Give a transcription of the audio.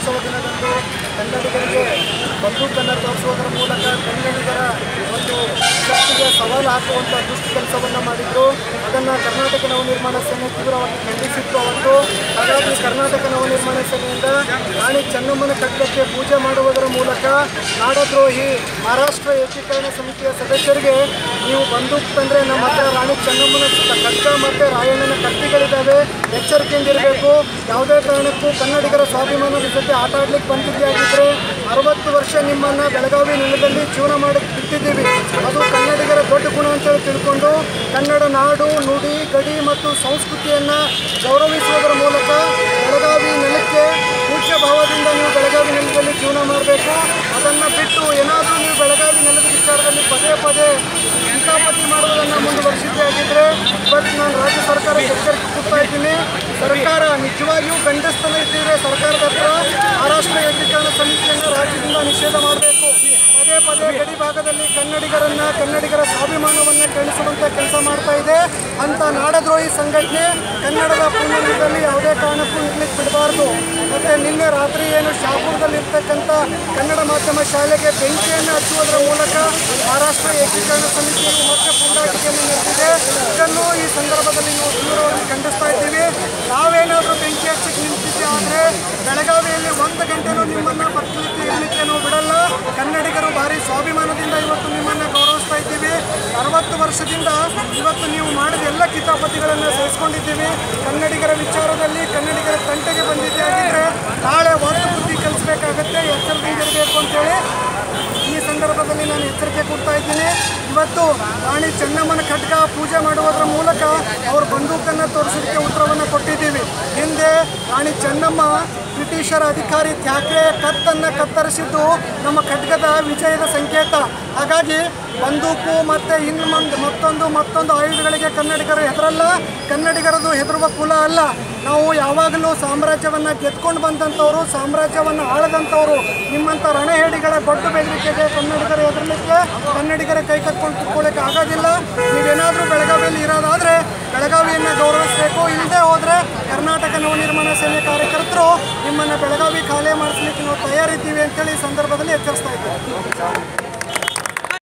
ರಾಜ್ಯೋತ್ಸವ ದಿನದಂದು ಕನ್ನಡಿಗರಿಗೆ ಬಂದೂಕನ್ನು ತೋರಿಸುವುದರ ಮೂಲಕ ಕನ್ನಡಿಗರ ಒಂದು ಶಕ್ತಿಗೆ ಸವಾಲು ಹಾಕುವಂಥ ದುಷ್ಟ ಕೆಲಸವನ್ನು ಮಾಡಿದ್ರು ಅದನ್ನು ಕರ್ನಾಟಕ ನವನಿರ್ಮಾಣ ಸೇನೆ ತೀವ್ರವಾಗಿ ಖಂಡಿಸಿತ್ತು ಅವತ್ತು ಹಾಗಾಗಿ ಕರ್ನಾಟಕ ನವನಿರ್ಮಾಣ ಸೇನೆಯಿಂದ ರಾಣಿ ಚೆನ್ನಮ್ಮನ ಕಟ್ಟಡಕ್ಕೆ ಪೂಜೆ ಮಾಡುವುದರ ಮೂಲಕ ನಾಡದ್ರೋಹಿ ಮಹಾರಾಷ್ಟ್ರ ಏಕೀಕರಣ ಸಮಿತಿಯ ಸದಸ್ಯರಿಗೆ ನೀವು ಬಂದೂಕ್ ತಂದರೆ ನಮ್ಮ ಹತ್ರ ರಾಣಿ ಚೆನ್ನಮ್ಮನ ಖಡ್ಗ ಮತ್ತು ರಾಯಣ್ಣನ ಕತ್ತಿಗಳಿದ್ದಾವೆ ಎಚ್ಚರಿಕೆಯಿಂದಿರಬೇಕು ಯಾವುದೇ ಕಾರಣಕ್ಕೂ ಕನ್ನಡಿಗರ ಸ್ವಾಭಿಮಾನದ ಜೊತೆ ಆಟ ಆಡ್ಲಿಕ್ಕೆ ಬಂದಿದ್ದಾಗಿದ್ದರೆ ಅರವತ್ತು ವರ್ಷ ನಿಮ್ಮನ್ನು ಬೆಳಗಾವಿ ನೆಲದಲ್ಲಿ ಜೀವನ ಮಾಡಿ ಬಿಟ್ಟಿದ್ದೀವಿ ಅದು ಕನ್ನಡಿಗರ ದೊಡ್ಡ ಗುಣ ಅಂತೇಳಿ ತಿಳ್ಕೊಂಡು ಕನ್ನಡ ನಾಡು ನುಡಿ ಗಡಿ ಮತ್ತು ಸಂಸ್ಕೃತಿಯನ್ನು ಗೌರವಿಸುವುದರ ಮೂಲಕ ಬೆಳಗಾವಿ ನೆಲಕ್ಕೆ ಪೂಜ್ಯ ಭಾವದಿಂದ ನೀವು ಬೆಳಗಾವಿ ನೆಲದಲ್ಲಿ ಜೀವನ ಮಾಡಬೇಕು ಅದನ್ನು ಬಿಟ್ಟು ಏನಾದರೂ ನೀವು ಬೆಳಗಾವಿ ನೆಲದ ವಿಚಾರದಲ್ಲಿ ಪದೇ ಪದೇ ಕಿತಾಪತಿ ಮಾಡುವುದನ್ನು ಮುಂದುವರಿಸಿದ್ದೇ ಆಗಿದ್ದರೆ ಬಟ್ ನಾನು ರಾಜ್ಯ ಸರ್ಕಾರಕ್ಕೆ ಎಚ್ಚರಿಕೆ ಕೊಡ್ತಾ ಇದ್ದೀನಿ ಸರ್ಕಾರ ನಿಜವಾಗಿಯೂ ಖಂಡಿಸ್ತಾನೆ ಇದ್ದೀರಿ ಸರ್ಕಾರದ ಹತ್ರ ಮಹಾರಾಷ್ಟ್ರ ಏಕೀಕರಣ ಸಮಿತಿಯನ್ನು ರಾಜ್ಯದಿಂದ ನಿಷೇಧ ಮಾಡಬೇಕು ಪದೇ ಪದೇ ಗಡಿ ಭಾಗದಲ್ಲಿ ಕನ್ನಡಿಗರನ್ನ ಕನ್ನಡಿಗರ ಸ್ವಾಭಿಮಾನವನ್ನು ಕೆಳಿಸುವಂತ ಕೆಲಸ ಮಾಡ್ತಾ ಇದೆ ಅಂತ ನಾಡದ್ರೋಹಿ ಸಂಘಟನೆ ಕನ್ನಡದ ಪುಣ್ಯದಲ್ಲಿ ಯಾವುದೇ ಕಾರಣಕ್ಕೂ ಇರ್ಲಿಕ್ಕೆ ಬಿಡಬಾರ್ದು ಮತ್ತೆ ನಿನ್ನೆ ರಾತ್ರಿ ಏನು ಶಾಪುರದಲ್ಲಿ ಇರ್ತಕ್ಕಂಥ ಕನ್ನಡ ಮಾಧ್ಯಮ ಶಾಲೆಗೆ ಬೆಂಕಿಯನ್ನು ಹಚ್ಚುವುದರ ಮೂಲಕ ಮಹಾರಾಷ್ಟ್ರ ಏಕೀಕರಣ ಸಮಿತಿಯು ಮತ್ತೆ ಪುಂಡಾಟಿಕೆಯನ್ನು ನಡೆದಿದೆ ಇದನ್ನು ಈ ಸಂದರ್ಭದಲ್ಲಿ ನಾವು ತೀವ್ರವಾಗಿ ಖಂಡಿಸ್ತಾ ಇದ್ದೀವಿ ನಾವೇನಾದರೂ ಬೆಂಕಿ ಹಚ್ಚಕ್ಕೆ ನಿಂತಿದ್ದೆ ಆದರೆ ಬೆಳಗಾವಿಯಲ್ಲಿ ಒಂದು ಗಂಟೆನೂ ನಿಮ್ಮನ್ನು ಬರ್ಲಿಕ್ಕೆ ಇರಲಿಕ್ಕೆ ನಾವು ಬಿಡಲ್ಲ ಕನ್ನಡಿಗರು ಭಾರಿ ಸ್ವಾಭಿಮಾನದಿಂದ ಇವತ್ತು ನಿಮ್ಮನ್ನು ಗೌರವಿಸ್ತಾ ಇದ್ದೀವಿ ಅರವತ್ತು ವರ್ಷದಿಂದ ಇವತ್ತು ನೀವು ಮಾಡಿದ ಎಲ್ಲ ಕಿತಾಪತಿಗಳನ್ನು ಸಹಿಸ್ಕೊಂಡಿದ್ದೀವಿ ಕನ್ನಡಿಗರ ವಿಚಾರದಲ್ಲಿ ಕನ್ನಡಿಗರ ತಂಟೆಗೆ ಬಂದಿದ್ದೆ ಆಗಿದ್ರೆ ನಾಳೆ ಒಂದು ಬುದ್ಧಿ ಕಲಿಸ್ಬೇಕಾಗತ್ತೆ ಎಚ್ಚರದಿಂದಿರಬೇಕು ಅಂತೇಳಿ ಈ ಸಂದರ್ಭದಲ್ಲಿ ನಾನು ಎಚ್ಚರಿಕೆ ಕೊಡ್ತಾ ಇದ್ದೀನಿ ಇವತ್ತು ರಾಣಿ ಚೆನ್ನಮ್ಮನ ಖಡ್ಗ ಪೂಜೆ ಮಾಡುವುದರ ಮೂಲಕ ಅವ್ರ ಬಂದೂಕನ್ನು ತೋರಿಸೋದಕ್ಕೆ ಉತ್ತರವನ್ನು ಕೊಟ್ಟಿದ್ದೀವಿ ಹಿಂದೆ ರಾಣಿ ಚೆನ್ನಮ್ಮ ಬ್ರಿಟಿಷರ ಅಧಿಕಾರಿ ತ್ಯಾಕ್ರೆ ಕತ್ತನ್ನು ಕತ್ತರಿಸಿದ್ದು ನಮ್ಮ ಖಡ್ಗದ ವಿಜಯದ ಸಂಕೇತ ಹಾಗಾಗಿ ಬಂದೂಕು ಮತ್ತು ಇನ್ನು ಮಂದ್ ಮತ್ತೊಂದು ಮತ್ತೊಂದು ಆಯುಧಗಳಿಗೆ ಕನ್ನಡಿಗರು ಹೆದರಲ್ಲ ಕನ್ನಡಿಗರದು ಹೆದರುವ ಕುಲ ಅಲ್ಲ ನಾವು ಯಾವಾಗಲೂ ಸಾಮ್ರಾಜ್ಯವನ್ನು ಗೆದ್ಕೊಂಡು ಬಂದಂಥವ್ರು ಸಾಮ್ರಾಜ್ಯವನ್ನು ಆಳದಂಥವ್ರು ನಿಮ್ಮಂಥ ರಣಹೇಡಿಗಳ ದೊಡ್ಡ ಬೆದರಿಕೆಗೆ ಕನ್ನಡಿಗರ ಹೆದರಲಿಕ್ಕೆ ಕನ್ನಡಿಗರ ಕೈ ಕಟ್ಕೊಂಡು ಕುತ್ಕೊಳ್ಳೋಕೆ ಆಗೋದಿಲ್ಲ ನೀವೇನಾದರೂ ಬೆಳಗಾವಿಯಲ್ಲಿ ಇರೋದಾದರೆ ಬೆಳಗಾವಿಯನ್ನು ಗೌರವಿಸಬೇಕು ಇಲ್ಲದೆ ಹೋದರೆ ಕರ್ನಾಟಕ ನವನಿರ್ಮಾಣ ಸೇನೆ ಕಾರ್ಯಕರ್ತರು ನಿಮ್ಮನ್ನು ಬೆಳಗಾವಿ ಖಾಲಿ ಮಾಡಿಸ್ಲಿಕ್ಕೆ ನಾವು ತಯಾರಿದ್ದೀವಿ ಅಂತೇಳಿ ಈ ಸಂದರ್ಭದಲ್ಲಿ ಎಚ್ಚರಿಸ್ತಾ ಇದ್ದೇವೆ